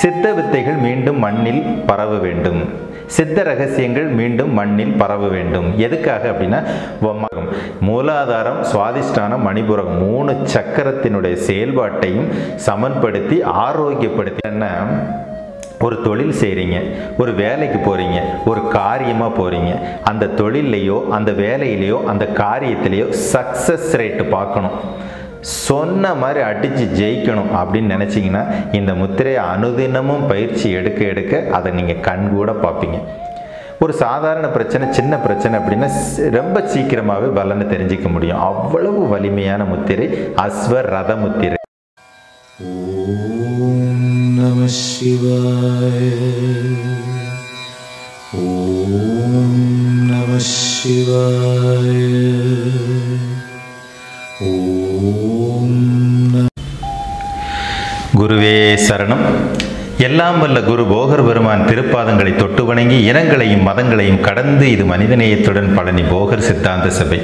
சித்த வித்தைகள் மீண்டும் மண்ணில் பரவ வேண்டும் சித்த ரகசியங்கள் மீண்டும் மண்ணில் பரவ வேண்டும் எதுக்காக அப்படின்னா வம்மகம். மூலாதாரம் சுவாதிஷ்டானம் மணிபுரம் மூணு சக்கரத்தினுடைய செயல்பாட்டையும் சமன்படுத்தி ஆரோக்கியப்படுத்தி என்ன ஒரு தொழில் செய்கிறீங்க ஒரு வேலைக்கு போகிறீங்க ஒரு காரியமாக போகிறீங்க அந்த தொழில்லையோ அந்த வேலையிலையோ அந்த காரியத்திலையோ சக்ஸஸ் ரேட்டு பார்க்கணும் சொன்ன மாதிரி அடித்து ஜெயிக்கணும் அப்படின்னு நினச்சிங்கன்னா இந்த முத்திரையை அனுதினமும் பயிற்சி எடுக்க எடுக்க அதை நீங்கள் கண்கூட பார்ப்பீங்க ஒரு சாதாரண பிரச்சனை சின்ன பிரச்சனை அப்படின்னா ஸ்- ரொம்ப சீக்கிரமாகவே பலனை தெரிஞ்சிக்க முடியும் அவ்வளவு வலிமையான முத்திரை அஸ்வ ரத முத்திரை ॐ नमः शिवाय ॐ नमः शिवाय ॐ नमः குருவே சரணம் எல்லாம் வல்ல குரு போகர் பெருமான் திருப்பாதங்களை தொட்டு வணங்கி இனங்களையும் மதங்களையும் கடந்து இது மனிதநேயத்துடன் பழனி போகர் சித்தாந்த சபை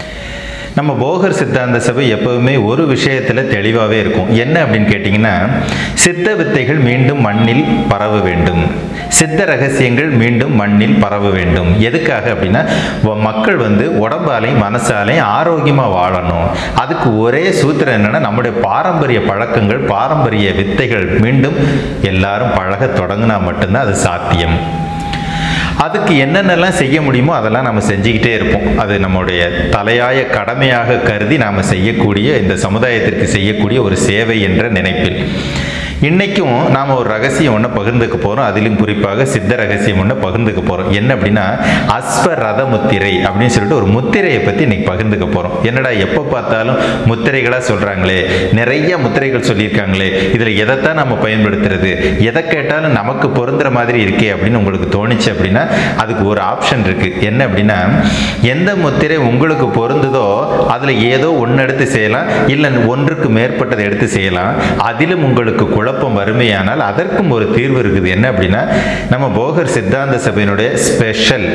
நம்ம போகர் சித்தாந்த சபை எப்பவுமே ஒரு விஷயத்தில் தெளிவாகவே இருக்கும் என்ன அப்படின்னு கேட்டிங்கன்னா சித்த வித்தைகள் மீண்டும் மண்ணில் பரவ வேண்டும் சித்த ரகசியங்கள் மீண்டும் மண்ணில் பரவ வேண்டும் எதுக்காக அப்படின்னா வ- மக்கள் வந்து உடம்பாலையும் மனசாலையும் ஆரோக்கியமாக வாழணும் அதுக்கு ஒரே சூத்திரம் என்னன்னா நம்முடைய பாரம்பரிய பழக்கங்கள் பாரம்பரிய வித்தைகள் மீண்டும் எல்லாரும் பழக தொடங்கினா மட்டும்தான் அது சாத்தியம் அதுக்கு என்னென்னலாம் செய்ய முடியுமோ அதெல்லாம் நம்ம செஞ்சுக்கிட்டே இருப்போம் அது நம்முடைய தலையாய கடமையாக கருதி நாம் செய்யக்கூடிய இந்த சமுதாயத்திற்கு செய்யக்கூடிய ஒரு சேவை என்ற நினைப்பில் இன்னைக்கும் நாம் ஒரு ரகசியம் ஒன்று பகிர்ந்துக்க போகிறோம் அதிலும் குறிப்பாக சித்த ரகசியம் ஒன்று பகிர்ந்துக்க போகிறோம் என்ன அப்படின்னா அஸ்வ ரத முத்திரை அப்படின்னு சொல்லிட்டு ஒரு முத்திரையை பற்றி இன்னைக்கு பகிர்ந்துக்க போகிறோம் என்னடா எப்போ பார்த்தாலும் முத்திரைகளாக சொல்கிறாங்களே நிறைய முத்திரைகள் சொல்லியிருக்காங்களே இதில் எதைத்தான் நம்ம பயன்படுத்துறது எதை கேட்டாலும் நமக்கு பொருந்துற மாதிரி இருக்கே அப்படின்னு உங்களுக்கு தோணுச்சு அப்படின்னா அதுக்கு ஒரு ஆப்ஷன் இருக்குது என்ன அப்படின்னா எந்த முத்திரை உங்களுக்கு பொருந்துதோ அதில் ஏதோ ஒன்று எடுத்து செய்யலாம் இல்லை ஒன்றுக்கு மேற்பட்டதை எடுத்து செய்யலாம் அதிலும் உங்களுக்கு குழப்பம் வறுமையானால் அதற்கும் ஒரு தீர்வு இருக்குது என்ன அப்படின்னா நம்ம போகர் சித்தாந்த சபையினுடைய ஸ்பெஷல்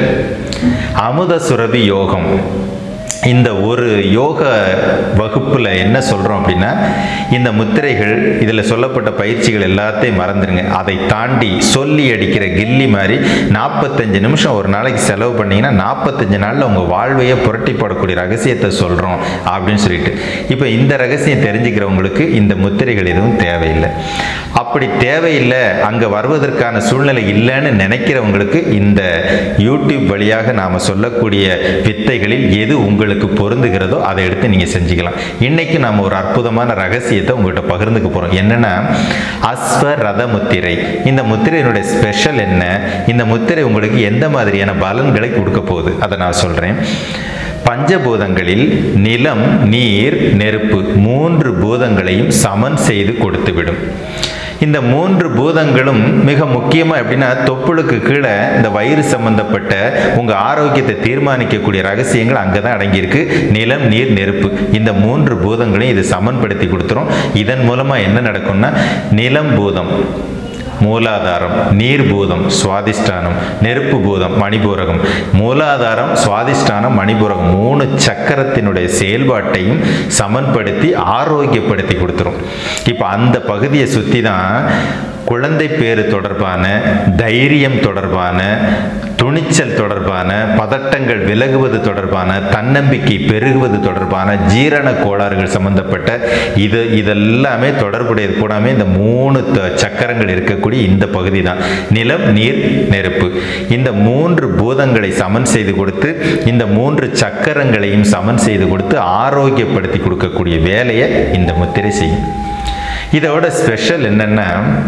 அமுத சுரபி யோகம் இந்த ஒரு யோக வகுப்பில் என்ன சொல்கிறோம் அப்படின்னா இந்த முத்திரைகள் இதில் சொல்லப்பட்ட பயிற்சிகள் எல்லாத்தையும் மறந்துடுங்க அதை தாண்டி சொல்லி அடிக்கிற கில்லி மாதிரி நாற்பத்தஞ்சு நிமிஷம் ஒரு நாளைக்கு செலவு பண்ணீங்கன்னா நாற்பத்தஞ்சு நாளில் உங்கள் வாழ்வையே புரட்டி போடக்கூடிய ரகசியத்தை சொல்கிறோம் அப்படின்னு சொல்லிட்டு இப்போ இந்த ரகசியம் தெரிஞ்சுக்கிறவங்களுக்கு இந்த முத்திரைகள் எதுவும் தேவையில்லை அப்படி தேவையில்லை அங்கே வருவதற்கான சூழ்நிலை இல்லைன்னு நினைக்கிறவங்களுக்கு இந்த யூடியூப் வழியாக நாம் சொல்லக்கூடிய வித்தைகளில் எது உங்களுக்கு பொருந்துகிறதோ அதை எடுத்து நீங்கள் செஞ்சுக்கலாம் இன்னைக்கு நாம் ஒரு அற்புதமான ரகசியத்தை உங்கள்கிட்ட பகிர்ந்துக்க போகிறோம் என்னன்னா அஸ்வ ரத முத்திரை இந்த முத்திரையினுடைய ஸ்பெஷல் என்ன இந்த முத்திரை உங்களுக்கு எந்த மாதிரியான பலன்களை கொடுக்க போகுது அதை நான் சொல்கிறேன் பஞ்சபூதங்களில் நிலம் நீர் நெருப்பு மூன்று பூதங்களையும் சமன் செய்து கொடுத்துவிடும் இந்த மூன்று பூதங்களும் மிக முக்கியமாக எப்படின்னா தொப்புளுக்கு கீழே இந்த வயிறு சம்பந்தப்பட்ட உங்கள் ஆரோக்கியத்தை தீர்மானிக்கக்கூடிய ரகசியங்கள் அங்கே தான் அடங்கியிருக்கு நிலம் நீர் நெருப்பு இந்த மூன்று பூதங்களையும் இது சமன்படுத்தி கொடுத்துரும் இதன் மூலமாக என்ன நடக்கும்னா நிலம் பூதம் மூலாதாரம் நீர் பூதம் சுவாதிஷ்டானம் நெருப்பு பூதம் மணிபூரகம் மூலாதாரம் சுவாதிஷ்டானம் மணிபூரகம் மூணு சக்கரத்தினுடைய செயல்பாட்டையும் சமன்படுத்தி ஆரோக்கியப்படுத்தி கொடுத்துரும் இப்போ அந்த பகுதியை சுற்றி தான் குழந்தை பேறு தொடர்பான தைரியம் தொடர்பான துணிச்சல் தொடர்பான பதட்டங்கள் விலகுவது தொடர்பான தன்னம்பிக்கை பெருகுவது தொடர்பான ஜீரண கோளாறுகள் சம்பந்தப்பட்ட இது இதெல்லாமே தொடர்புடையது கூடாமே இந்த மூணு த- சக்கரங்கள் இருக்கக்கூடிய இந்த பகுதி தான் நிலம் நீர் நெருப்பு இந்த மூன்று பூதங்களை சமன் செய்து கொடுத்து இந்த மூன்று சக்கரங்களையும் சமன் செய்து கொடுத்து ஆரோக்கியப்படுத்தி கொடுக்கக்கூடிய வேலையை இந்த முத்திரை செய்யும் இதோட ஸ்பெஷல் என்னன்னா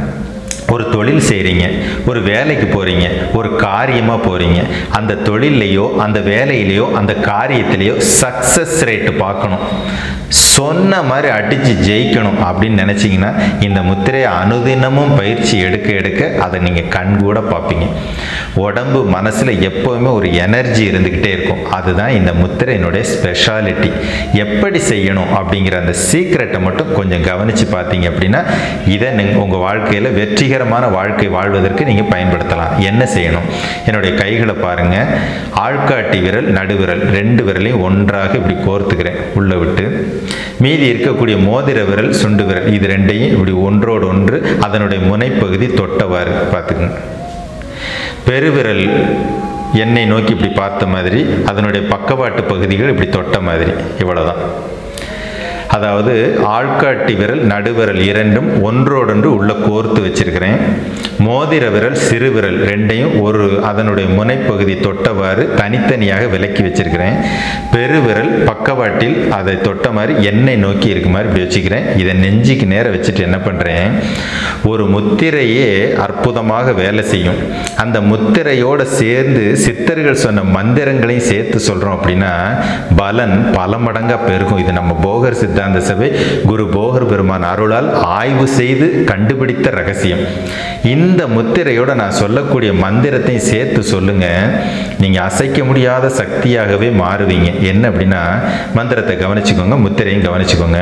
ஒரு தொழில் செய்கிறீங்க ஒரு வேலைக்கு போகிறீங்க ஒரு காரியமாக போகிறீங்க அந்த தொழில்லையோ அந்த வேலையிலையோ அந்த காரியத்திலையோ சக்ஸஸ் ரேட்டு பார்க்கணும் சொன்ன மாதிரி அடித்து ஜெயிக்கணும் அப்படின்னு நினச்சிங்கன்னா இந்த முத்திரையை அனுதினமும் பயிற்சி எடுக்க எடுக்க அதை நீங்கள் கண்கூட பார்ப்பீங்க உடம்பு மனசில் எப்போவுமே ஒரு எனர்ஜி இருந்துக்கிட்டே இருக்கும் அதுதான் இந்த முத்திரையினுடைய ஸ்பெஷாலிட்டி எப்படி செய்யணும் அப்படிங்கிற அந்த சீக்ரெட்டை மட்டும் கொஞ்சம் கவனித்து பார்த்தீங்க அப்படின்னா இதை நீங்கள் உங்கள் வாழ்க்கையில் வெற்றிகர வெற்றிகரமான வாழ்க்கை வாழ்வதற்கு நீங்கள் பயன்படுத்தலாம் என்ன செய்யணும் என்னுடைய கைகளை பாருங்கள் ஆள்காட்டி விரல் நடுவிரல் ரெண்டு விரலையும் ஒன்றாக இப்படி கோர்த்துக்கிறேன் உள்ளே விட்டு மீதி இருக்கக்கூடிய மோதிர விரல் சுண்டு விரல் இது ரெண்டையும் இப்படி ஒன்றோடு ஒன்று அதனுடைய முனைப்பகுதி தொட்டவாறு பார்த்துக்குங்க பெருவிரல் எண்ணெய் நோக்கி இப்படி பார்த்த மாதிரி அதனுடைய பக்கவாட்டு பகுதிகள் இப்படி தொட்ட மாதிரி இவ்வளவுதான் அதாவது ஆள்காட்டி விரல் நடுவிரல் இரண்டும் ஒன்றோடொன்று உள்ள கோர்த்து வச்சிருக்கிறேன் மோதிர விரல் சிறு விரல் ரெண்டையும் ஒரு அதனுடைய முனைப்பகுதி தொட்டவாறு தனித்தனியாக விலக்கி வச்சிருக்கிறேன் பெருவிரல் பக்கவாட்டில் அதை தொட்ட மாதிரி எண்ணெய் நோக்கி இருக்க மாதிரி இப்படி வச்சுக்கிறேன் இதை நெஞ்சுக்கு நேர வச்சுட்டு என்ன பண்ணுறேன் ஒரு முத்திரையே அற்புதமாக வேலை செய்யும் அந்த முத்திரையோடு சேர்ந்து சித்தர்கள் சொன்ன மந்திரங்களையும் சேர்த்து சொல்கிறோம் அப்படின்னா பலன் பல மடங்காக பெருகும் இது நம்ம போகர் சித்தாந்த சபை குரு போகர் பெருமான் அருளால் ஆய்வு செய்து கண்டுபிடித்த ரகசியம் இந்த முத்திரையோட நான் சொல்லக்கூடிய மந்திரத்தையும் சேர்த்து சொல்லுங்க நீங்க அசைக்க முடியாத சக்தியாகவே மாறுவீங்க என்ன அப்படின்னா மந்திரத்தை கவனிச்சுக்கோங்க முத்திரையும் கவனிச்சுக்கோங்க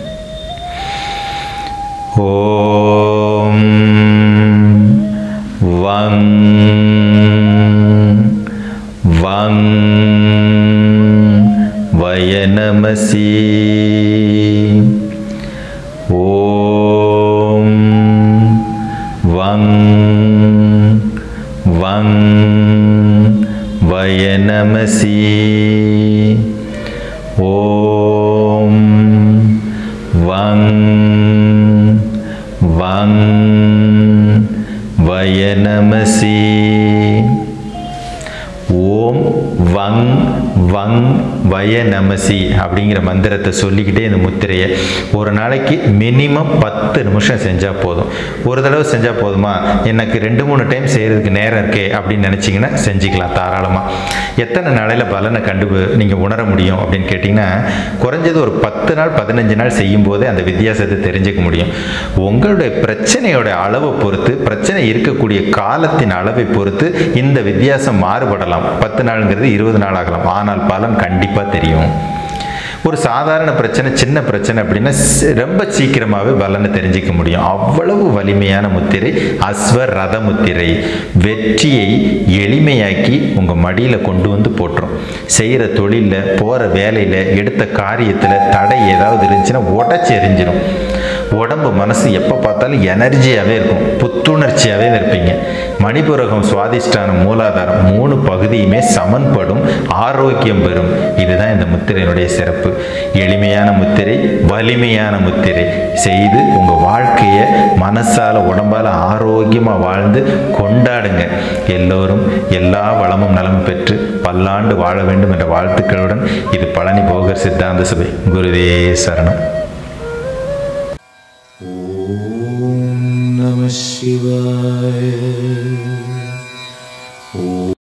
ஓம் வங் வங் வயநமசி ஓம் வங் வங் வயநமசி ஓம் வங் வங் வயநமசி ஓம் வங் வங் வய நமசி அப்படிங்கிற மந்திரத்தை சொல்லிக்கிட்டே இந்த முத்திரையை ஒரு நாளைக்கு மினிமம் பத்து நிமிஷம் செஞ்சால் போதும் ஒரு தடவை செஞ்சால் போதுமா எனக்கு ரெண்டு மூணு டைம் செய்கிறதுக்கு நேரம் இருக்கே அப்படின்னு நினச்சிங்கன்னா செஞ்சுக்கலாம் தாராளமாக எத்தனை நாளையில் பலனை கண்டு நீங்கள் உணர முடியும் அப்படின்னு கேட்டிங்கன்னா குறைஞ்சது ஒரு பத்து நாள் பதினஞ்சு நாள் செய்யும் போதே அந்த வித்தியாசத்தை தெரிஞ்சுக்க முடியும் உங்களுடைய பிரச்சனையோட அளவை பொறுத்து பிரச்சனை இருக்கக்கூடிய காலத்தின் அளவை பொறுத்து இந்த வித்தியாசம் மாறுபடலாம் பத்து நாளுங்கிறது இருபது நாள் ஆகலாம் ஆனால் பலன் கண்டிப்பாக தெரியும் ஒரு சாதாரண பிரச்சனை சின்ன பிரச்சனை அப்படின்னா சி- ரொம்ப சீக்கிரமாகவே பலனை தெரிஞ்சிக்க முடியும் அவ்வளவு வலிமையான முத்திரை அஸ்வ ரத முத்திரை வெற்றியை எளிமையாக்கி உங்கள் மடியில் கொண்டு வந்து போட்டுரும் செய்கிற தொழிலில் போகிற வேலையில் எடுத்த காரியத்தில் தடை ஏதாவது இருந்துச்சுன்னா உடச்சி எரிஞ்சிடும் உடம்பு மனசு எப்போ பார்த்தாலும் எனர்ஜியாகவே இருக்கும் புத்துணர்ச்சியாகவே இருப்பீங்க மணிபுரகம் சுவாதிஷ்டானம் மூலாதாரம் மூணு பகுதியுமே சமன்படும் ஆரோக்கியம் பெறும் இதுதான் இந்த முத்திரையினுடைய சிறப்பு எளிமையான முத்திரை வலிமையான முத்திரை செய்து உங்கள் வாழ்க்கையை மனசால உடம்பால ஆரோக்கியமாக வாழ்ந்து கொண்டாடுங்க எல்லோரும் எல்லா வளமும் நலமும் பெற்று பல்லாண்டு வாழ வேண்டும் என்ற வாழ்த்துக்களுடன் இது பழனி போகர் சித்தாந்த சபை குருவே சரணம் ॐ नमः शिवाय